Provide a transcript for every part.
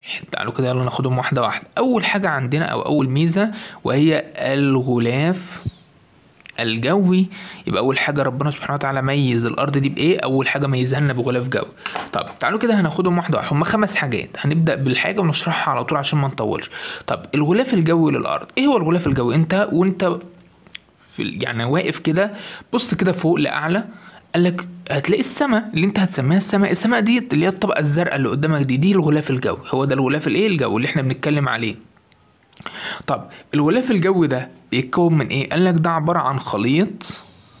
تعالوا كده يلا ناخدهم واحدة واحدة أول حاجة عندنا أو أول ميزة وهي الغلاف الجوي يبقى أول حاجة ربنا سبحانه وتعالى ميز الأرض دي بإيه أول حاجة ميزها لنا بغلاف جوي طب تعالوا كده هناخدهم واحدة واحدة هما خمس حاجات هنبدأ بالحاجة ونشرحها على طول عشان ما نطولش طب الغلاف الجوي للأرض إيه هو الغلاف الجوي أنت وأنت في ال- يعني واقف كده بص كده فوق لأعلى قال لك هتلاقي السماء اللي انت هتسميها السماء السماء دي اللي هي الطبقه الزرقاء اللي قدامك دي دي الغلاف الجوي هو ده الغلاف الايه الجوي اللي احنا بنتكلم عليه طب الغلاف الجوي ده بيتكون من ايه قال لك ده عباره عن خليط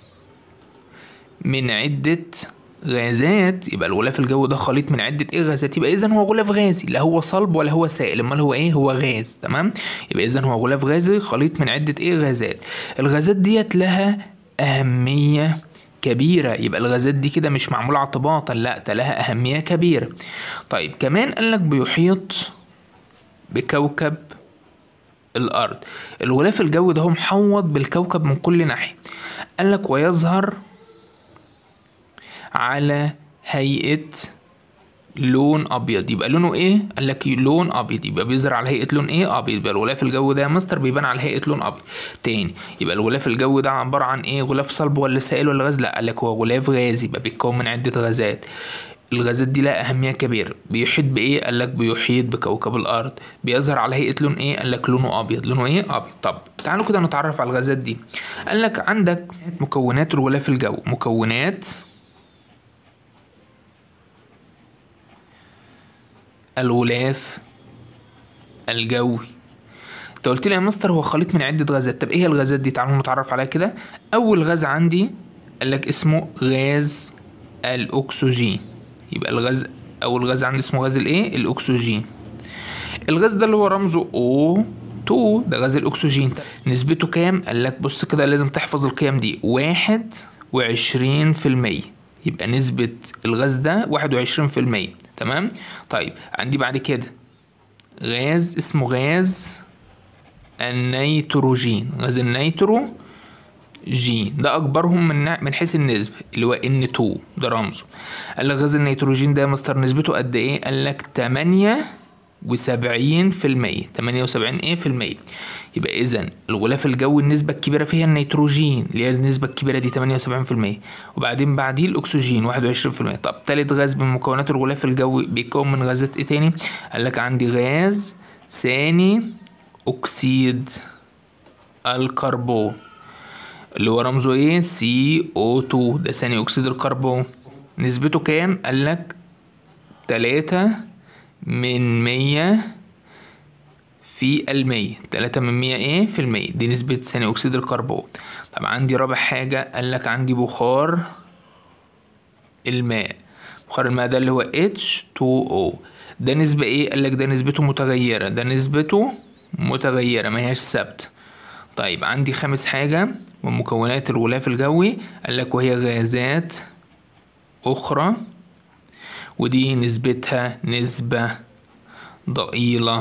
من عده غازات يبقى الغلاف الجوي ده خليط من عده ايه غازات يبقى اذا هو غلاف غازي لا هو صلب ولا هو سائل امال هو ايه هو غاز تمام يبقى اذا هو غلاف غازي خليط من عده ايه غازات الغازات ديت لها اهميه كبيرة يبقى الغازات دي كده مش معمولة اعتباطا لا ده لها أهمية كبيرة طيب كمان قالك بيحيط بكوكب الأرض الغلاف الجوي ده هو محوط بالكوكب من كل ناحية قالك ويظهر على هيئة لون ابيض يبقى لونه ايه قال لك لون ابيض يبقى بيظهر على هيئه لون ايه ابيض يبقى الغلاف الجوي ده يا مستر بيبان على هيئه لون ابيض تاني يبقى الغلاف الجوي ده عباره عن ايه غلاف صلب ولا سائل ولا غاز لا قال لك هو غلاف غازي يبقى بيتكون من عده غازات الغازات دي لها أهمية كبيرة بيحيط بإيه؟ قال لك بيحيط بكوكب الأرض بيظهر على هيئة لون إيه؟ قال لك لونه أبيض لونه إيه؟ أبيض طب تعالوا كده نتعرف على الغازات دي قال لك عندك مكونات الغلاف الجوي مكونات الغلاف الجوي انت قلت لي يا مستر هو خليط من عده غازات طب ايه هي الغازات دي تعالوا نتعرف عليها كده اول غاز عندي قال لك اسمه غاز الاكسجين يبقى الغاز اول غاز عندي اسمه غاز الايه الاكسجين الغاز ده اللي هو رمزه O 2 ده غاز الاكسجين نسبته كام قال لك بص كده لازم تحفظ القيم دي واحد وعشرين في المية يبقى نسبة الغاز ده واحد وعشرين في المية تمام طيب عندي بعد كده غاز اسمه غاز النيتروجين غاز النيتروجين ده اكبرهم من من حيث النسبه اللي هو ان 2 ده رمزه قال لك غاز النيتروجين ده يا مستر نسبته قد ايه قال لك 8 وسبعين في المية تمانية وسبعين ايه في المية يبقى اذا الغلاف الجوي النسبة الكبيرة فيها النيتروجين اللي هي النسبة الكبيرة دي تمانية وسبعين في المية وبعدين بعديه الاكسجين واحد وعشرين في المية طب تالت غاز من مكونات الغلاف الجوي بيتكون من غازات ايه تاني قال لك عندي غاز ثاني اكسيد الكربون اللي هو رمزه ايه CO2 ده ثاني اكسيد الكربون نسبته كام قال لك تلاتة من مية في المية تلاتة من مية ايه في المية دي نسبة ثاني اكسيد الكربون طب عندي رابع حاجة قال لك عندي بخار الماء بخار الماء ده اللي هو H2O ده نسبة ايه قال لك ده نسبته متغيرة ده نسبته متغيرة ما هياش ثابتة طيب عندي خامس حاجة من مكونات الغلاف الجوي قال لك وهي غازات أخرى ودي نسبتها نسبة ضئيلة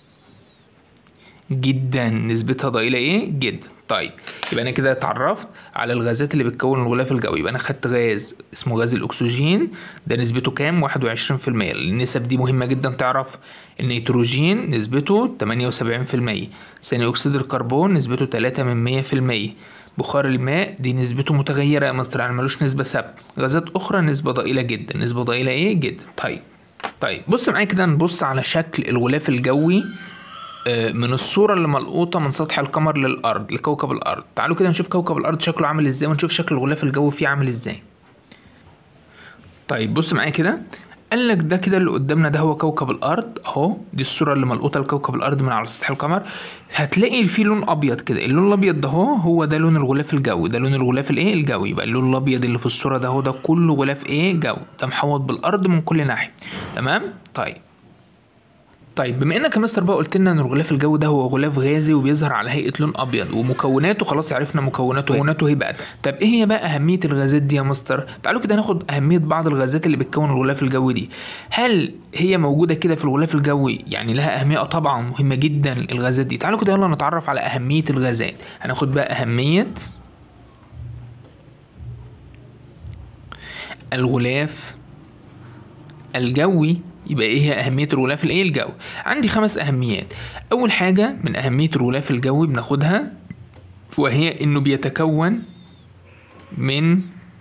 جدا نسبتها ضئيلة ايه جدا طيب يبقى انا كده اتعرفت على الغازات اللي بتكون الغلاف الجوي يبقى انا خدت غاز اسمه غاز الاكسجين ده نسبته كام واحد وعشرين في المية النسب دي مهمة جدا تعرف النيتروجين نسبته تمانية وسبعين في المية ثاني اكسيد الكربون نسبته تلاتة من مية في المية بخار الماء دي نسبته متغيرة يا مستر يعني ملوش نسبة ثابتة غازات أخرى نسبة ضئيلة جدا نسبة ضئيلة إيه جدا طيب طيب بص معايا كده نبص على شكل الغلاف الجوي من الصورة اللي ملقوطة من سطح القمر للأرض لكوكب الأرض تعالوا كده نشوف كوكب الأرض شكله عامل ازاي ونشوف شكل الغلاف الجوي فيه عامل ازاي طيب بص معايا كده قال لك ده كده اللي قدامنا ده هو كوكب الارض اهو دي الصوره اللي ملقوطه لكوكب الارض من على سطح القمر هتلاقي فيه لون ابيض كده اللون الابيض ده هو هو ده لون الغلاف الجوي ده لون الغلاف الايه الجوي يبقى اللون الابيض اللي في الصوره ده هو ده كله غلاف ايه جوي ده محوط بالارض من كل ناحيه تمام طيب طيب بما انك يا مستر بقى قلت لنا ان الغلاف الجوي ده هو غلاف غازي وبيظهر على هيئه لون ابيض ومكوناته خلاص عرفنا مكوناته مكوناته ايه بقى طب ايه هي بقى اهميه الغازات دي يا مستر تعالوا كده ناخد اهميه بعض الغازات اللي بتكون الغلاف الجوي دي هل هي موجوده كده في الغلاف الجوي يعني لها اهميه طبعا مهمه جدا الغازات دي تعالوا كده يلا نتعرف على اهميه الغازات هناخد بقى اهميه الغلاف الجوي يبقى ايه هي اهميه الغلاف الايه الجوي عندي خمس اهميات اول حاجه من اهميه الغلاف الجوي بناخدها وهي انه بيتكون من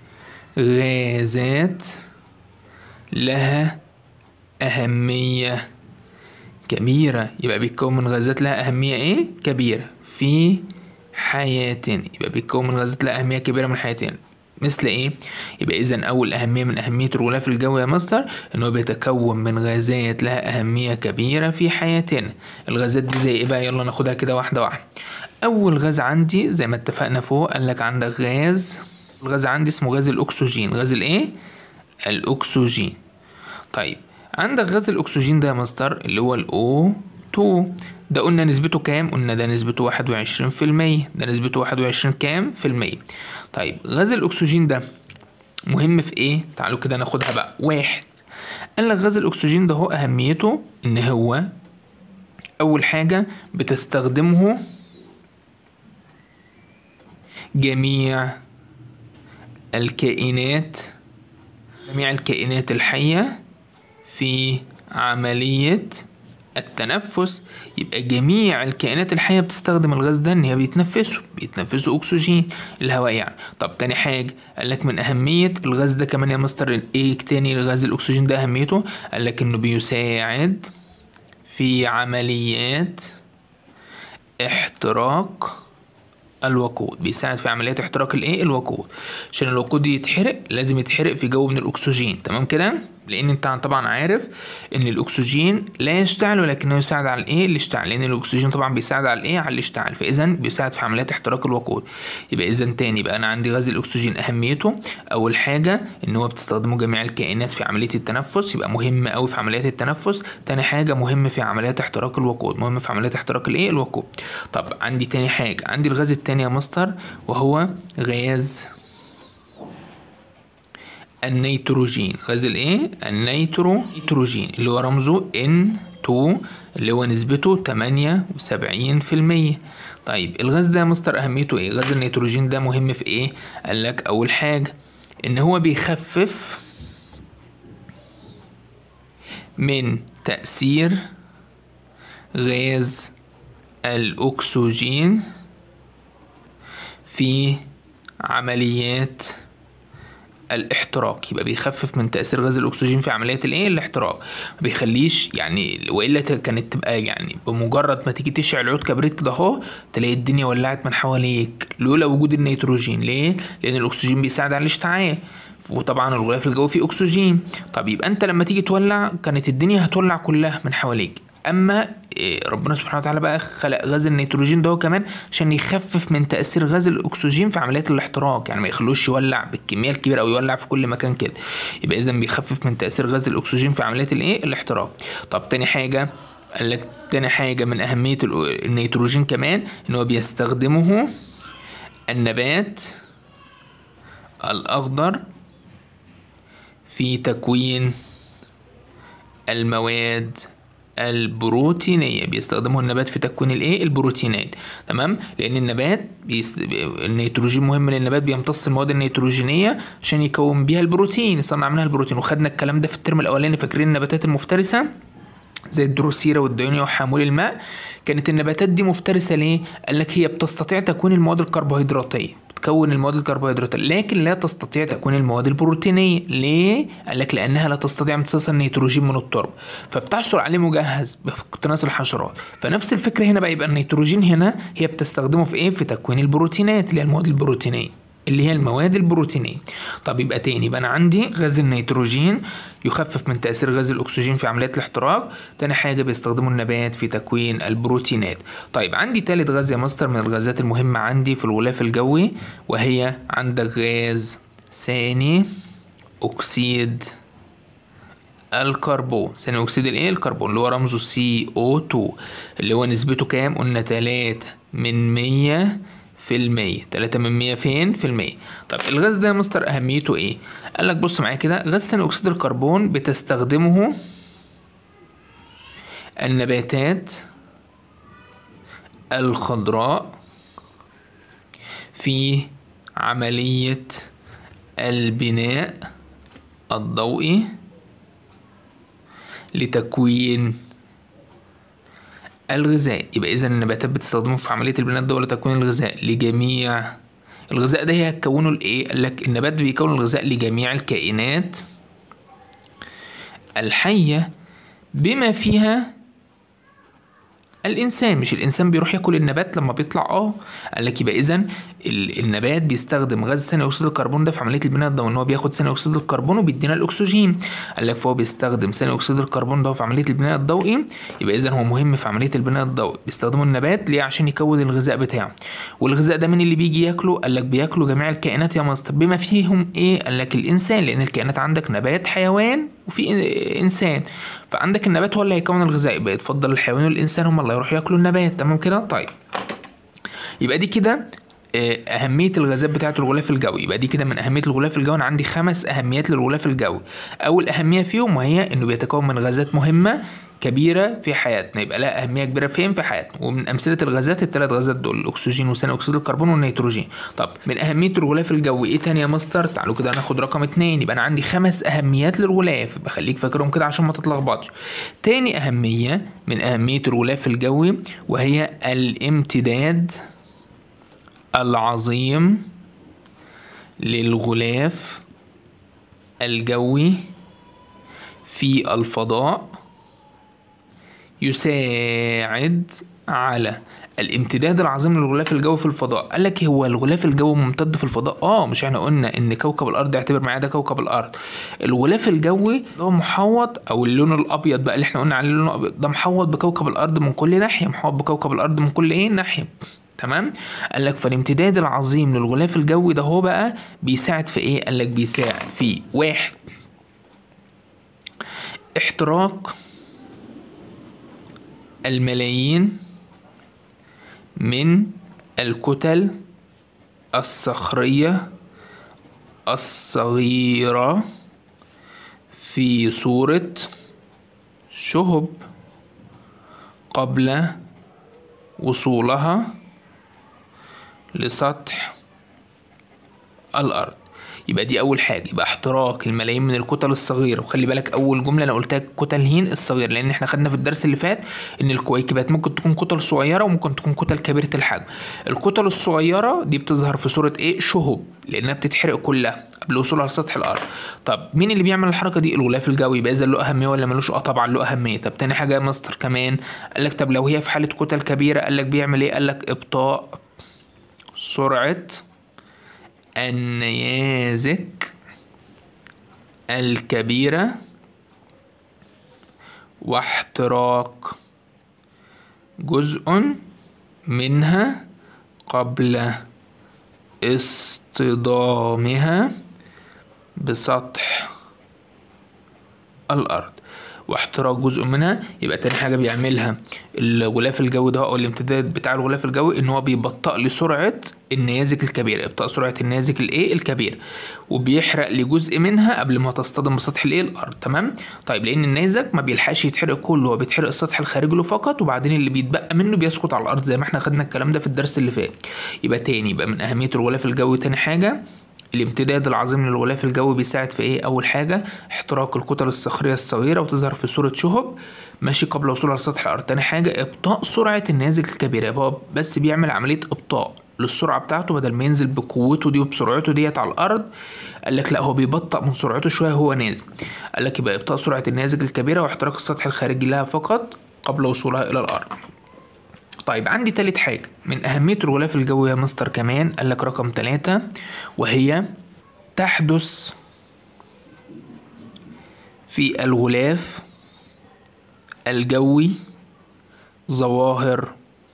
غازات لها أهمية كبيرة يبقى بيتكون من غازات لها أهمية إيه؟ كبيرة في حياتنا يبقى بيتكون من غازات لها أهمية كبيرة من حياتنا مثل ايه يبقى اذا اول اهميه من اهميه الغلاف الجوي يا مستر ان هو بيتكون من غازات لها اهميه كبيره في حياتنا الغازات دي زي ايه بقى يلا ناخدها كده واحده واحده اول غاز عندي زي ما اتفقنا فوق قال لك عندك غاز الغاز عندي اسمه غاز الاكسجين غاز الايه الاكسجين طيب عندك غاز الاكسجين ده يا مستر اللي هو الاو 2 ده قلنا نسبته كام قلنا ده نسبته واحد وعشرين في المية ده نسبته واحد وعشرين كام في المية طيب غاز الاكسجين ده مهم في ايه تعالوا كده ناخدها بقى واحد قال لك غاز الاكسجين ده هو اهميته ان هو اول حاجة بتستخدمه جميع الكائنات جميع الكائنات الحية في عملية التنفس يبقى جميع الكائنات الحية بتستخدم الغاز ده ان هي بيتنفسوا بيتنفسوا اكسجين الهواء يعني طب تاني حاجة قالك من اهمية الغاز ده كمان يا مستر ايه تاني الغاز الاكسجين ده اهميته قالك انه بيساعد في عمليات احتراق الوقود بيساعد في عمليات احتراق الايه الوقود عشان الوقود يتحرق لازم يتحرق في جو من الاكسجين تمام كده لان انت طبعا عارف ان الاكسجين لا يشتعل ولكنه يساعد على الايه الاشتعال لان الاكسجين طبعا بيساعد على الايه على الاشتعال فاذا بيساعد في عمليات احتراق الوقود يبقى اذا تاني بقى انا عندي غاز الاكسجين اهميته اول حاجه ان هو بتستخدمه جميع الكائنات في عمليه التنفس يبقى مهم قوي في عمليات التنفس تاني حاجه مهم في عمليات احتراق الوقود مهم في عمليات احتراق الايه الوقود طب عندي تاني حاجه عندي الغاز التاني يا مستر وهو غاز النيتروجين غاز الايه النيترو نيتروجين اللي هو رمزه N2 اللي هو نسبته 78% طيب الغاز ده يا مستر اهميته ايه غاز النيتروجين ده مهم في ايه قال لك اول حاجه ان هو بيخفف من تأثير غاز الأكسجين في عمليات الاحتراق يبقى بيخفف من تاثير غاز الاكسجين في عمليه الايه الاحتراق ما بيخليش يعني والا كانت تبقى يعني بمجرد ما تيجي تشعل عود كبريت كده اهو تلاقي الدنيا ولعت من حواليك لولا وجود النيتروجين ليه لان الاكسجين بيساعد على الاشتعال وطبعا الغلاف الجوي فيه اكسجين طب يبقى انت لما تيجي تولع كانت الدنيا هتولع كلها من حواليك اما ربنا سبحانه وتعالى بقى خلق غاز النيتروجين ده كمان عشان يخفف من تاثير غاز الاكسجين في عمليات الاحتراق يعني ما يخلوش يولع بالكميه الكبيره او يولع في كل مكان كده يبقى اذا بيخفف من تاثير غاز الاكسجين في عمليات الايه الاحتراق طب تاني حاجه قال لك تاني حاجه من اهميه النيتروجين كمان ان هو بيستخدمه النبات الاخضر في تكوين المواد البروتينيه بيستخدمه النبات في تكوين الايه البروتينات تمام لان النبات بيست... النيتروجين مهم للنبات بيمتص المواد النيتروجينيه عشان يكون بيها البروتين يصنع منها البروتين وخدنا الكلام ده في الترم الاولاني فاكرين النباتات المفترسه زي الدروسيرة والديونيا وحامول الماء كانت النباتات دي مفترسة ليه؟ قال لك هي بتستطيع تكوين المواد الكربوهيدراتية بتكون المواد الكربوهيدراتية لكن لا تستطيع تكوين المواد البروتينية ليه؟ قال لك لأنها لا تستطيع امتصاص النيتروجين من التربة فبتحصل عليه مجهز باقتناص الحشرات فنفس الفكرة هنا بقى يبقى النيتروجين هنا هي بتستخدمه في ايه؟ في تكوين البروتينات اللي هي المواد البروتينية اللي هي المواد البروتينية طب يبقى تاني يبقى أنا عندي غاز النيتروجين يخفف من تأثير غاز الأكسجين في عمليات الاحتراق تاني حاجة بيستخدمه النبات في تكوين البروتينات طيب عندي تالت غاز يا مستر من الغازات المهمة عندي في الغلاف الجوي وهي عندك غاز ثاني أكسيد الكربون ثاني أكسيد الإيه الكربون اللي هو رمزه CO2 اللي هو نسبته كام قلنا تلاتة من مية في المية تلاتة من مية فين في المية طب الغاز ده يا مستر أهميته إيه قال لك بص معايا كده غاز ثاني أكسيد الكربون بتستخدمه النباتات الخضراء في عملية البناء الضوئي لتكوين الغذاء يبقى إذا النباتات بتستخدمه في عملية البناء الضوئي لتكوين الغذاء لجميع الغذاء ده هي هتكونه لإيه؟ قال لك النبات بيكون الغذاء لجميع الكائنات الحية بما فيها الانسان مش الانسان بيروح ياكل النبات لما بيطلع اه قال لك يبقى اذا النبات بيستخدم غاز ثاني اكسيد الكربون ده في عمليه البناء الضوئي ان هو بياخد ثاني اكسيد الكربون وبيدينا الاكسجين قال لك فهو بيستخدم ثاني اكسيد الكربون ده في عمليه البناء الضوئي يبقى اذا هو مهم في عمليه البناء الضوئي بيستخدمه النبات ليه عشان يكون الغذاء بتاعه والغذاء ده مين اللي بيجي ياكله قال لك بياكله جميع الكائنات يا مستر بما فيهم ايه قال لك الانسان لان الكائنات عندك نبات حيوان وفي انسان فعندك النبات هو اللي هيكون الغذاء يبقى يتفضل الحيوان والانسان هم اللي هيروحوا ياكلوا النبات تمام كده طيب يبقى دي كده أهمية الغازات بتاعة الغلاف الجوي يبقى دي كده من أهمية الغلاف الجوي أنا عندي خمس أهميات للغلاف الجوي أول أهمية فيهم وهي إنه بيتكون من غازات مهمة كبيرة في حياتنا يبقى لها أهمية كبيرة فين في حياتنا ومن أمثلة الغازات الثلاث غازات دول الأكسجين وثاني أكسيد الكربون والنيتروجين طب من أهمية الغلاف الجوي إيه تاني يا مستر تعالوا كده ناخد رقم اتنين يبقى أنا عندي خمس أهميات للغلاف بخليك فاكرهم كده عشان ما تتلخبطش تاني أهمية من أهمية الغلاف الجوي وهي الامتداد العظيم للغلاف الجوي في الفضاء يساعد على الامتداد العظيم للغلاف الجوي في الفضاء قال لك هو الغلاف الجوي ممتد في الفضاء اه مش احنا قلنا ان كوكب الارض اعتبر معايا ده كوكب الارض الغلاف الجوي هو محوط او اللون الابيض بقى اللي احنا قلنا عليه اللون الابيض ده محوط بكوكب الارض من كل ناحيه محوط بكوكب الارض من كل ايه ناحيه تمام قال لك فالامتداد العظيم للغلاف الجوي ده هو بقى بيساعد في ايه قال لك بيساعد في واحد احتراق الملايين من الكتل الصخرية الصغيرة في صورة شهب قبل وصولها لسطح الأرض يبقى دي أول حاجة يبقى احتراق الملايين من الكتل الصغيرة وخلي بالك أول جملة أنا قلتها كتل هين الصغير لأن احنا خدنا في الدرس اللي فات إن الكويكبات ممكن تكون كتل صغيرة وممكن تكون كتل كبيرة الحجم الكتل الصغيرة دي بتظهر في صورة إيه شهب لأنها بتتحرق كلها قبل وصولها لسطح الأرض طب مين اللي بيعمل الحركة دي الغلاف الجوي يبقى إذا له أهمية ولا ملوش أه طبعا له أهمية طب تاني حاجة يا مستر كمان قال لك طب لو هي في حالة كتل كبيرة قال لك بيعمل إيه قال لك إبطاء سرعة النيازك الكبيرة واحتراق جزء منها قبل اصطدامها بسطح الأرض واحتراق جزء منها يبقى تاني حاجه بيعملها الغلاف الجوي ده او الامتداد بتاع الغلاف الجوي ان هو بيبطئ لي سرعه النيازك الكبيره ابطاء سرعه النيازك الايه الكبير وبيحرق لي جزء منها قبل ما تصطدم بسطح الايه الارض تمام طيب لان النيزك ما بيلحقش يتحرق كله هو بيتحرق السطح الخارجي له فقط وبعدين اللي بيتبقى منه بيسقط على الارض زي ما احنا خدنا الكلام ده في الدرس اللي فات يبقى تاني يبقى من اهميه الغلاف الجوي تاني حاجه الامتداد العظيم للغلاف الجوي بيساعد في ايه اول حاجه احتراق الكتل الصخريه الصغيره وتظهر في صوره شهب ماشي قبل وصولها لسطح الارض تاني حاجه ابطاء سرعه النيازك الكبيره يبقى هو بس بيعمل عمليه ابطاء للسرعه بتاعته بدل ما ينزل بقوته دي وبسرعته ديت على الارض قال لك لا هو بيبطأ من سرعته شويه هو نازل قال لك يبقى ابطاء سرعه النيازك الكبيره واحتراق السطح الخارجي لها فقط قبل وصولها الى الارض طيب عندي تالت حاجة من أهمية الغلاف الجوي يا مستر كمان قال لك رقم تلاتة وهي تحدث في الغلاف الجوي ظواهر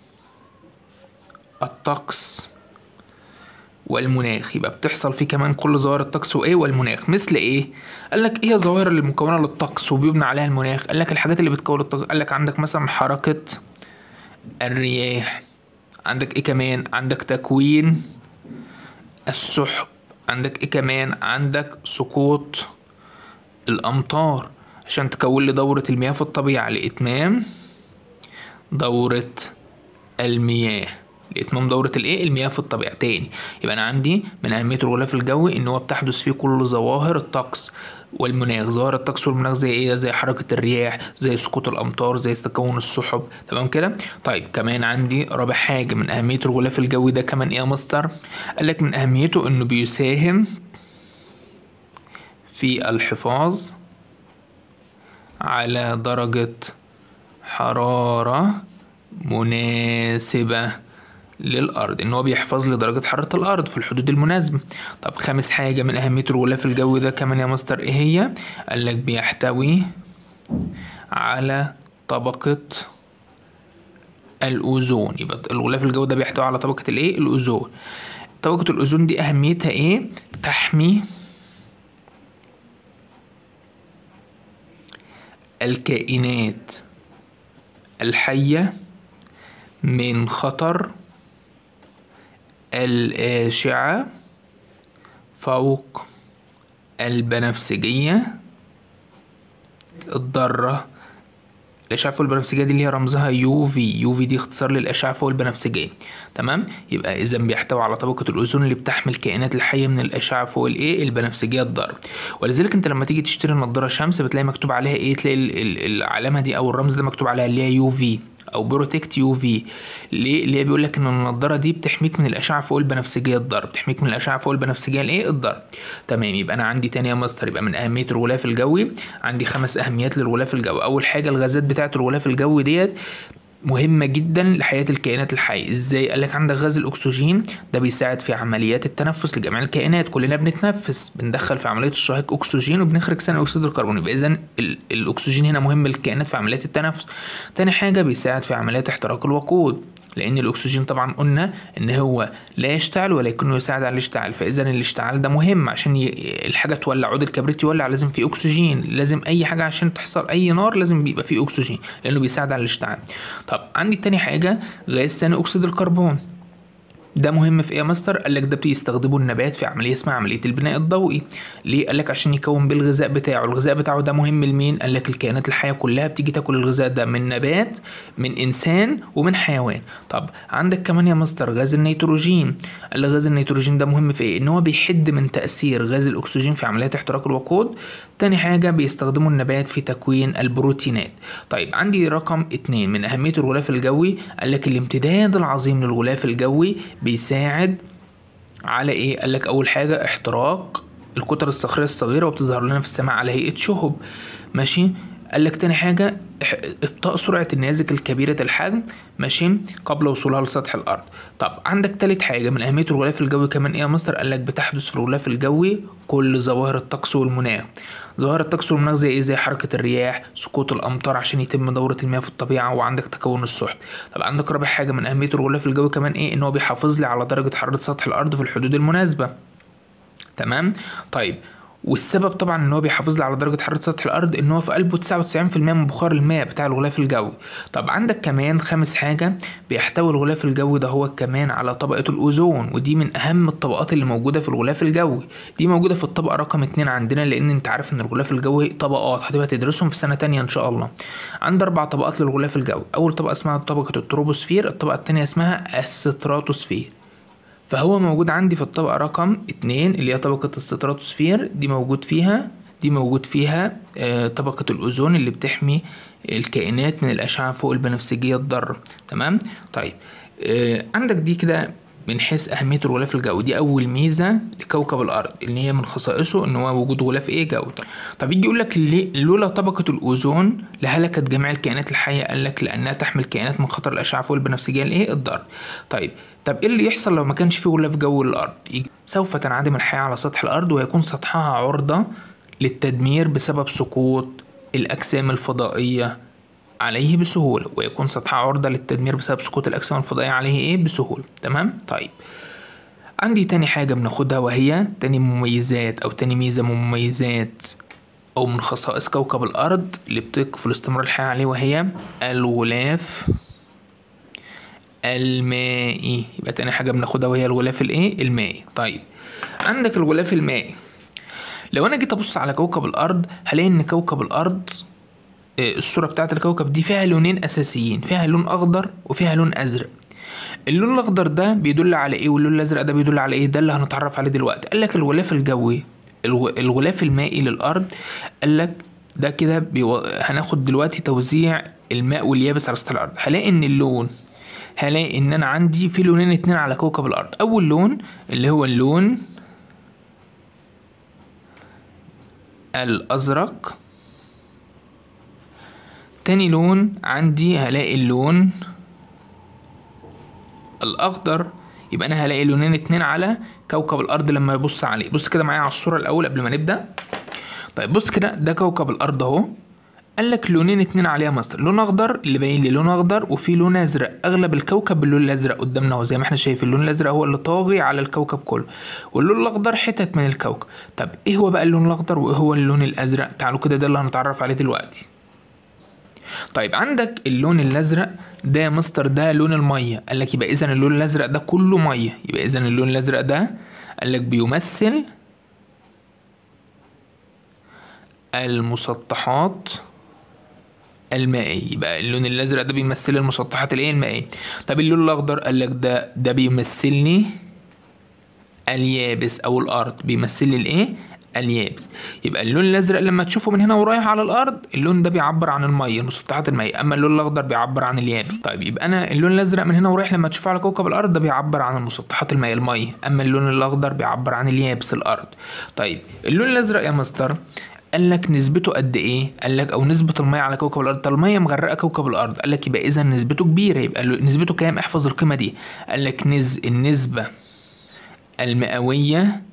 الطقس والمناخ يبقى بتحصل فيه كمان كل ظواهر الطقس وايه والمناخ مثل ايه قال لك ايه الظواهر اللي مكونه للطقس وبيبنى عليها المناخ قال لك الحاجات اللي بتكون الطقس قال لك عندك مثلا حركه الرياح عندك ايه كمان عندك تكوين السحب عندك ايه كمان عندك سقوط الامطار عشان تكون لي دورة المياه في الطبيعة لإتمام دورة المياه لاتمام دوره الايه المياه في الطبيعه تاني يبقى انا عندي من اهميه الغلاف الجوي ان هو بتحدث فيه كل ظواهر الطقس والمناخ ظواهر الطقس والمناخ زي ايه زي حركه الرياح زي سقوط الامطار زي تكون السحب تمام كده طيب كمان عندي رابع حاجه من اهميه الغلاف الجوي ده كمان ايه يا مستر قال لك من اهميته انه بيساهم في الحفاظ على درجة حرارة مناسبة للأرض إن هو بيحفظ لي درجة حرارة الأرض في الحدود المناسبة طب خامس حاجة من أهمية الغلاف الجوي ده كمان يا مستر إيه هي؟ قالك بيحتوي على طبقة الأوزون يبقى الغلاف الجوي ده بيحتوي على طبقة الإيه؟ الأوزون طبقة الأوزون دي أهميتها إيه؟ تحمي الكائنات الحية من خطر الأشعة فوق البنفسجية الضارة الأشعة فوق البنفسجية دي اللي هي رمزها يو في يو في دي اختصار للأشعة فوق البنفسجية تمام يبقى إذا بيحتوي على طبقة الأوزون اللي بتحمي الكائنات الحية من الأشعة فوق الإيه البنفسجية الضارة ولذلك أنت لما تيجي تشتري نظارة شمس بتلاقي مكتوب عليها إيه تلاقي ال- ال- العلامة دي أو الرمز ده مكتوب عليها اللي هي يو في او بروتكت يو في ليه اللي هي بيقول لك ان النضاره دي بتحميك من الاشعه فوق البنفسجيه الضار بتحميك من الاشعه فوق البنفسجيه الايه الضار تمام يبقى انا عندي تاني يا مستر يبقى من اهميه الغلاف الجوي عندي خمس اهميات للغلاف الجوي اول حاجه الغازات بتاعه الغلاف الجوي ديت مهمة جدا لحياة الكائنات الحية ازاي قالك عندك غاز الاكسجين ده بيساعد في عمليات التنفس لجميع الكائنات كلنا بنتنفس بندخل في عملية الشهيق اكسجين وبنخرج ثاني اكسيد الكربون يبقى اذا ال- الاكسجين هنا مهم للكائنات في عمليات التنفس تاني حاجة بيساعد في عمليات احتراق الوقود لان الاكسجين طبعا قلنا ان هو لا يشتعل ولكنه يساعد على الاشتعال فاذا الاشتعال ده مهم عشان ي... الحاجه تولع عود الكبريت يولع لازم فيه اكسجين لازم اي حاجه عشان تحصل اي نار لازم بيبقى فيه اكسجين لانه بيساعد على الاشتعال طب عندي تاني حاجه غاز ثاني اكسيد الكربون ده مهم في ايه يا مستر؟ قال لك ده بيستخدمه النبات في عمليه اسمها عمليه البناء الضوئي. ليه؟ قال لك عشان يكون بيه الغذاء بتاعه، الغذاء بتاعه ده مهم لمين؟ قال لك الكائنات الحيه كلها بتيجي تاكل الغذاء ده من نبات من انسان ومن حيوان. طب عندك كمان يا مستر غاز النيتروجين. قال لك غاز النيتروجين ده مهم في ايه؟ ان هو بيحد من تاثير غاز الاكسجين في عمليات احتراق الوقود. تاني حاجه بيستخدمه النبات في تكوين البروتينات. طيب عندي رقم اتنين من اهميه الغلاف الجوي قال لك الامتداد العظيم للغلاف الجوي بيساعد على ايه قال لك اول حاجه احتراق الكتل الصخريه الصغيره وبتظهر لنا في السماء على هيئه شهب ماشي قال لك تاني حاجة إح- إبطاء سرعة النيازك الكبيرة الحجم ماشي قبل وصولها لسطح الأرض طب عندك تالت حاجة من أهمية الغلاف الجوي كمان إيه يا مستر قال لك بتحدث في الغلاف الجوي كل ظواهر الطقس والمناخ ظواهر الطقس والمناخ زي ايه زي حركة الرياح سقوط الأمطار عشان يتم دورة المياه في الطبيعة وعندك تكون السحب طب عندك رابع حاجة من أهمية الغلاف الجوي كمان ايه إن هو بيحافظ لي على درجة حرارة سطح الأرض في الحدود المناسبة تمام طيب والسبب طبعا ان هو بيحافظ لي على درجه حراره سطح الارض ان هو في قلبه 99% من بخار الماء بتاع الغلاف الجوي طب عندك كمان خامس حاجه بيحتوي الغلاف الجوي ده هو كمان على طبقه الاوزون ودي من اهم الطبقات اللي موجوده في الغلاف الجوي دي موجوده في الطبقه رقم اتنين عندنا لان انت عارف ان الغلاف الجوي طبقات هتبقى تدرسهم في سنه تانية ان شاء الله عند اربع طبقات للغلاف الجوي اول طبقه اسمها طبقه التروبوسفير الطبقه التانية اسمها الستراتوسفير فهو موجود عندي في الطبقة رقم اتنين اللي هي طبقة الستراتوسفير دي موجود فيها دي موجود فيها آه، طبقة الأوزون اللي بتحمي الكائنات من الأشعة فوق البنفسجية الضارة تمام طيب آه، عندك دي كده من حيث أهمية الغلاف الجوي دي أول ميزة لكوكب الأرض اللي هي من خصائصه إن هو وجود غلاف إيه جوي طب يجي يقول لك ليه لولا طبقة الأوزون لهلكت جميع الكائنات الحية قال لك لأنها تحمل كائنات من خطر الأشعة فوق البنفسجية الإيه الضار طيب طب ايه اللي يحصل لو ما كانش فيه غلاف جوي للارض يجي- سوف تنعدم الحياه على سطح الارض ويكون سطحها عرضه للتدمير بسبب سقوط الاجسام الفضائيه عليه بسهوله ويكون سطحها عرضه للتدمير بسبب سقوط الاجسام الفضائيه عليه ايه بسهوله تمام طيب عندي تاني حاجه بناخدها وهي تاني مميزات او تاني ميزه من مميزات او من خصائص كوكب الارض اللي بتكفل استمرار الحياه عليه وهي الغلاف المائي يبقى تاني حاجة بناخدها وهي الغلاف الايه المائي طيب عندك الغلاف المائي لو انا جيت ابص على كوكب الارض هلاقي ان كوكب الارض آه، الصورة بتاعت الكوكب دي فيها لونين اساسيين فيها لون اخضر وفيها لون ازرق اللون الاخضر ده بيدل على ايه واللون الازرق ده بيدل على ايه ده اللي هنتعرف عليه دلوقتي قال لك الغلاف الجوي الغ- الغلاف المائي للارض قال لك ده كده بيو... هناخد دلوقتي توزيع الماء واليابس على سطح الارض هلاقي ان اللون هلاقي ان انا عندي في لونين اتنين على كوكب الارض اول لون اللي هو اللون الازرق تاني لون عندي هلاقي اللون الاخضر يبقى انا هلاقي لونين اتنين على كوكب الارض لما ابص عليه بص كده معايا على الصوره الاول قبل ما نبدا طيب بص كده ده كوكب الارض اهو قال لك لونين اتنين عليها مصدر لون اخضر اللي باين لي لون اخضر وفي لون ازرق اغلب الكوكب باللون الازرق قدامنا اهو زي ما احنا شايفين اللون الازرق هو اللي طاغي على الكوكب كله واللون الاخضر حتت من الكوكب طب ايه هو بقى اللون الاخضر وايه هو اللون الازرق تعالوا كده ده اللي هنتعرف عليه دلوقتي طيب عندك اللون الازرق ده يا مستر ده لون الميه قال لك يبقى اذا اللون الازرق ده كله ميه يبقى اذا اللون الازرق ده قال لك بيمثل المسطحات المائية يبقى اللون الازرق ده بيمثل المسطحات الايه المائية طب اللون الاخضر قال لك ده ده بيمثلني اليابس او الارض بيمثل لي الايه اليابس يبقى اللون الازرق لما تشوفه من هنا ورايح على الارض اللون ده بيعبر عن الميه المسطحات المائيه اما اللون الاخضر بيعبر عن اليابس طيب يبقى انا اللون الازرق من هنا ورايح لما تشوفه على كوكب الارض ده بيعبر عن المسطحات المائيه الميه اما اللون الاخضر بيعبر عن اليابس الارض طيب اللون الازرق يا مستر قال لك نسبته قد ايه قال لك او نسبه الميه على كوكب الارض طب الميه مغرقه كوكب الارض قال لك يبقى اذا نسبته كبيره يبقى له- نسبته كام احفظ القيمه دي قال لك نز النسبه المئويه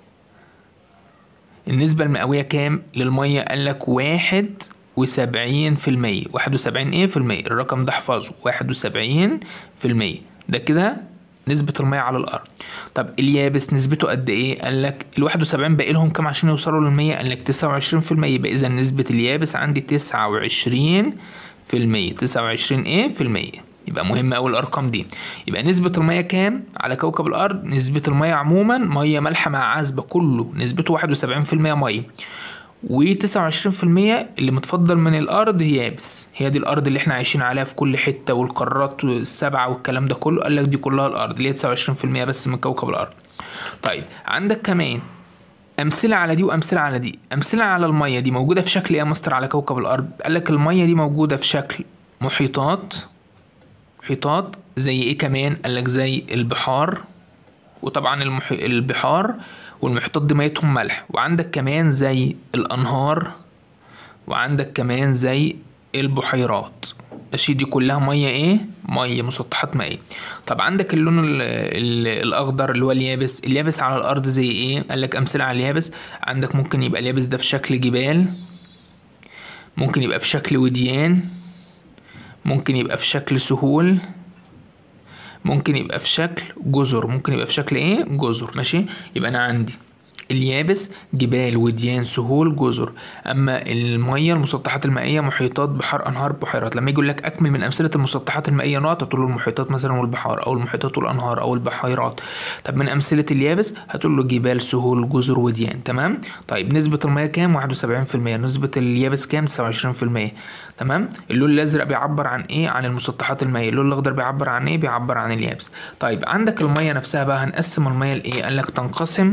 النسبة المئوية كام للمية قال لك واحد وسبعين في المية واحد وسبعين ايه في المية الرقم ده احفظه واحد وسبعين في المية ده كده نسبة المية على الأرض طب اليابس نسبته قد ايه قال لك الواحد وسبعين باقي لهم كام عشان يوصلوا للمية قال لك تسعة وعشرين في المية يبقى إذا نسبة اليابس عندي تسعة وعشرين في المية تسعة وعشرين ايه في المية يبقى مهم أوي الأرقام دي يبقى نسبة المية كام على كوكب الأرض نسبة المية عموما مية مالحة مع عذبة كله نسبته واحد وسبعين في المية مية وتسعة وعشرين في المية اللي متفضل من الأرض هي يابس هي دي الأرض اللي احنا عايشين عليها في كل حتة والقارات السبعة والكلام ده كله قالك دي كلها الأرض اللي هي تسعة وعشرين في المية بس من كوكب الأرض طيب عندك كمان أمثلة على دي وأمثلة على دي أمثلة على المية دي موجودة في شكل إيه يا مستر على كوكب الأرض قالك المية دي موجودة في شكل محيطات محيطات زي ايه كمان قالك زي البحار وطبعا المح... البحار والمحيطات دي ميتهم ملح وعندك كمان زي الانهار وعندك كمان زي البحيرات ماشي دي كلها ميه ايه ميه مسطحات مائيه طب عندك اللون ال ال الاخضر اللي هو اليابس اليابس على الارض زي ايه قال لك امثله على اليابس عندك ممكن يبقى اليابس ده في شكل جبال ممكن يبقى في شكل وديان ممكن يبقى في شكل سهول ممكن يبقى في شكل جزر ممكن يبقى في شكل ايه جزر ماشي يبقى انا عندي اليابس جبال وديان سهول جزر اما الميه المسطحات المائيه محيطات بحار انهار بحيرات لما يجي يقول لك اكمل من امثله المسطحات المائيه نقط هتقول له المحيطات مثلا والبحار او المحيطات والانهار او البحيرات طب من امثله اليابس هتقول له جبال سهول جزر وديان تمام طيب نسبه الميه كام 71% نسبه اليابس كام 29% تمام اللون الازرق بيعبر عن ايه عن المسطحات المائيه اللون الاخضر بيعبر عن ايه بيعبر عن اليابس طيب عندك الميه نفسها بقى هنقسم الميه لايه قال لك تنقسم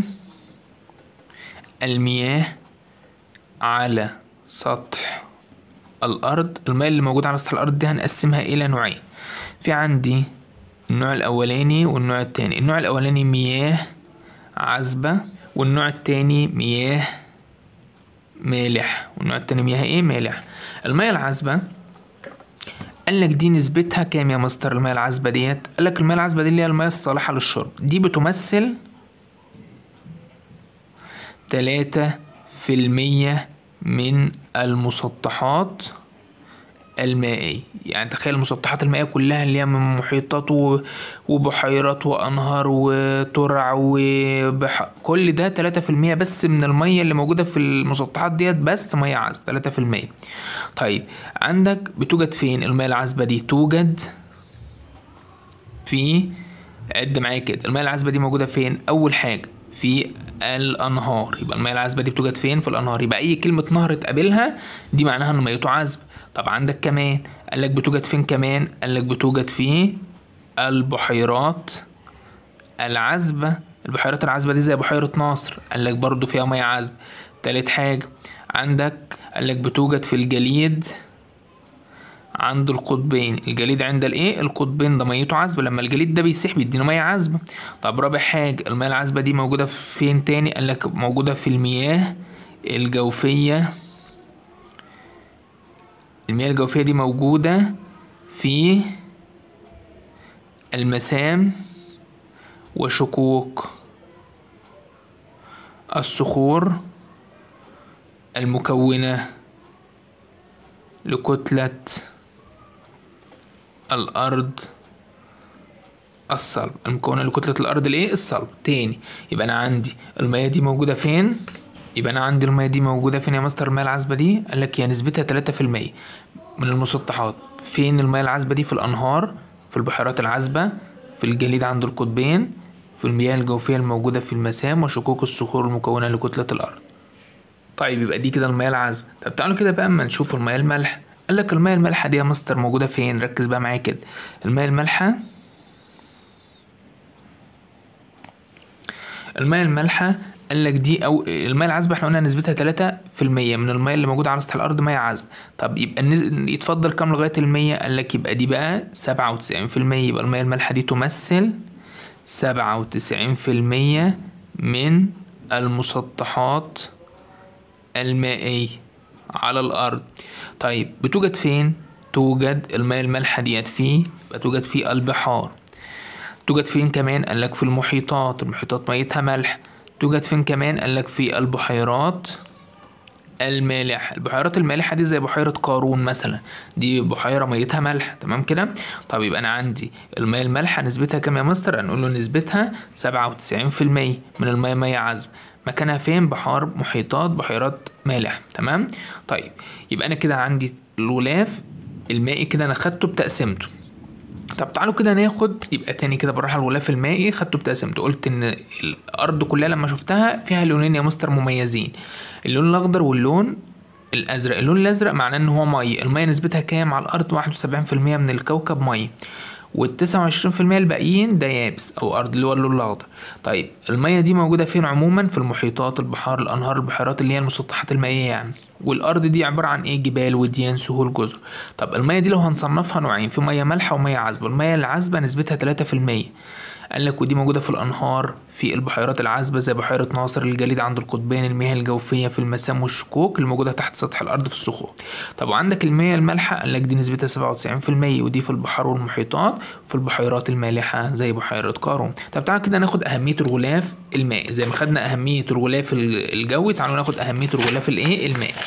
المياه على سطح الأرض المياه اللي موجودة على سطح الأرض دي هنقسمها إلى نوعين في عندي النوع الأولاني والنوع التاني النوع الأولاني مياه عذبة والنوع التاني مياه مالح والنوع التاني مياه ايه مالح المياه العذبة قال لك دي نسبتها كام يا مستر المياه العذبة ديت قال لك المياه العذبة دي اللي هي المياه الصالحة للشرب دي بتمثل تلاتة في المية من المسطحات المائية يعني تخيل المسطحات المائية كلها اللي هي من محيطات و- وبحيرات وأنهار وترع وبح... كل ده تلاتة في المية بس من المية اللي موجودة في المسطحات ديت بس مية عذبة تلاتة في المية طيب عندك بتوجد فين المياه العذبة دي توجد في عد معايا كده المياه العذبة دي موجودة فين أول حاجة في الأنهار يبقى المياه العذبة دي بتوجد فين في الأنهار يبقى أي كلمة نهر تقابلها دي معناها إن ميته عذبة طب عندك كمان قال لك بتوجد فين كمان قال لك بتوجد في البحيرات العذبة البحيرات العذبة دي زي بحيرة ناصر قال لك برضو فيها مياه عذبة تالت حاجة عندك قال لك بتوجد في الجليد عند القطبين الجليد عند الايه القطبين ده ميته عذبه لما الجليد ده بيسيح بيدينا ميه عذبه طب رابع حاجه الميه العذبه دي موجوده فين تاني قال لك موجوده في المياه الجوفيه المياه الجوفيه دي موجوده في المسام وشقوق الصخور المكونة لكتلة الأرض الصلب المكونة لكتلة الأرض الإيه الصلب تاني يبقى أنا عندي المياه دي موجودة فين يبقى أنا عندي المياه دي موجودة فين يا مستر المياه العذبة دي قال لك هي نسبتها تلاتة في المية من المسطحات فين المياه العذبة دي في الأنهار في البحيرات العذبة في الجليد عند القطبين في المياه الجوفية الموجودة في المسام وشقوق الصخور المكونة لكتلة الأرض طيب يبقى دي كده المياه العذبة طب تعالوا كده بقى اما نشوف المياه المالحة قال لك المياه المالحة دي يا مستر موجودة فين ركز بقى معايا كده المياه المالحة المياه المالحة قال لك دي او المياه العذبة احنا قلنا نسبتها تلاتة في المية من المياه اللي موجودة على سطح الأرض مياه عذبة طب يبقى النز... يتفضل كام لغاية المية قال لك يبقى دي بقى سبعة وتسعين في المية يبقى المياه المالحة دي تمثل سبعة وتسعين في المية من المسطحات المائية على الأرض طيب بتوجد فين؟ توجد المياه المالحة ديت فيه توجد في البحار توجد فين كمان؟ قالك في المحيطات المحيطات ميتها ملح توجد فين كمان؟ قالك في البحيرات المالحة البحيرات المالحة دي زي بحيرة قارون مثلا دي بحيرة ميتها ملح تمام كده طب يبقى أنا عندي المياه المالحة نسبتها كام يا مستر هنقول له نسبتها سبعة وتسعين في المية من المياه مياه عذبة مكانها فين بحار محيطات بحيرات مالح تمام طيب يبقى أنا كده عندي الغلاف المائي كده أنا خدته بتقسيمته طب تعالوا كده ناخد يبقى تاني كده بالراحه الغلاف المائي خدته بتقسيمته قلت ان الارض كلها لما شفتها فيها لونين يا مستر مميزين اللون الاخضر واللون الازرق اللون الازرق معناه ان هو ميه الميه نسبتها كام على الارض واحد وسبعين في المية من الكوكب ميه والتسعة وعشرين في المية الباقيين ده يابس أو أرض اللي هو اللون الأخضر طيب المية دي موجودة فين عموما في المحيطات البحار الأنهار البحيرات اللي هي المسطحات المائية يعني والأرض دي عبارة عن إيه جبال وديان سهول جزر طب المية دي لو هنصنفها نوعين في مية مالحة ومية عذبة المية العذبة نسبتها تلاتة في المية قال لك ودي موجودة في الأنهار في البحيرات العذبة زي بحيرة ناصر الجليد عند القطبين المياه الجوفية في المسام والشقوق اللي موجودة تحت سطح الأرض في الصخور طب وعندك المياه المالحة قال لك دي نسبتها سبعة وتسعين في المية ودي في البحار والمحيطات في البحيرات المالحة زي بحيرة قارون طب تعالى كده ناخد أهمية الغلاف المائي زي ما خدنا أهمية الغلاف الجوي تعالوا ناخد أهمية الغلاف الإيه المائي